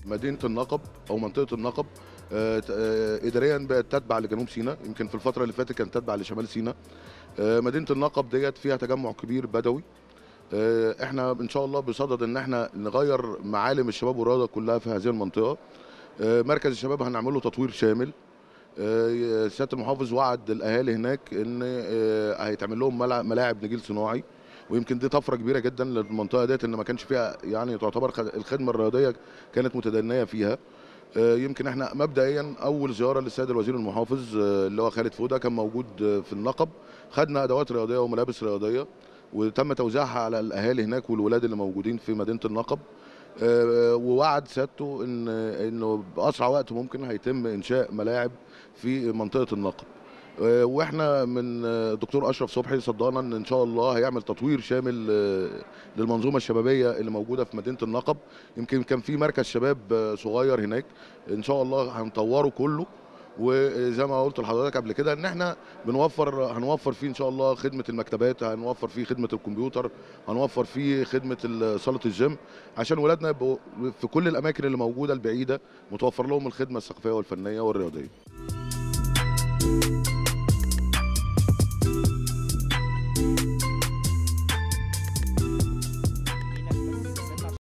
مدينه النقب او منطقه النقب آه، ت- آه، اداريا بقت تتبع لجنوب سيناء يمكن في الفتره اللي فاتت كانت تتبع لشمال سيناء آه، مدينه النقب ديت فيها تجمع كبير بدوي آه، احنا ان شاء الله بصدد ان احنا نغير معالم الشباب والرياضه كلها في هذه المنطقه آه، مركز الشباب هنعمل له تطوير شامل آه، سياده المحافظ وعد الاهالي هناك ان آه، هيتعمل لهم ملع- ملاعب نجيل صناعي ويمكن دي طفره كبيره جدا للمنطقه ديت ان ما كانش فيها يعني تعتبر خد- الخدمه الرياضيه كانت متدنيه فيها آه، يمكن احنا مبدئيا اول زياره للسيد الوزير المحافظ آه، اللي هو خالد فوده كان موجود آه، في النقب خدنا ادوات رياضيه وملابس رياضيه وتم توزيعها على الاهالي هناك والولاد اللي موجودين في مدينه النقب آه، ووعد سيادته ان انه باسرع وقت ممكن هيتم انشاء ملاعب في منطقه النقب آه، واحنا من آه، الدكتور اشرف صبحي صدقنا ان ان شاء الله هيعمل تطوير شامل آه، للمنظومه الشبابيه اللي موجوده في مدينه النقب يمكن كان في مركز شباب آه، صغير هناك ان شاء الله هنطوره كله وزي ما قلت لحضرتك قبل كده ان احنا بنوفر هنوفر فيه ان شاء الله خدمه المكتبات هنوفر فيه خدمه الكمبيوتر هنوفر فيه خدمه ال- صاله الجيم عشان ولادنا يبقوا في كل الاماكن اللي موجوده البعيده متوفر لهم الخدمه الثقافيه والفنيه والرياضيه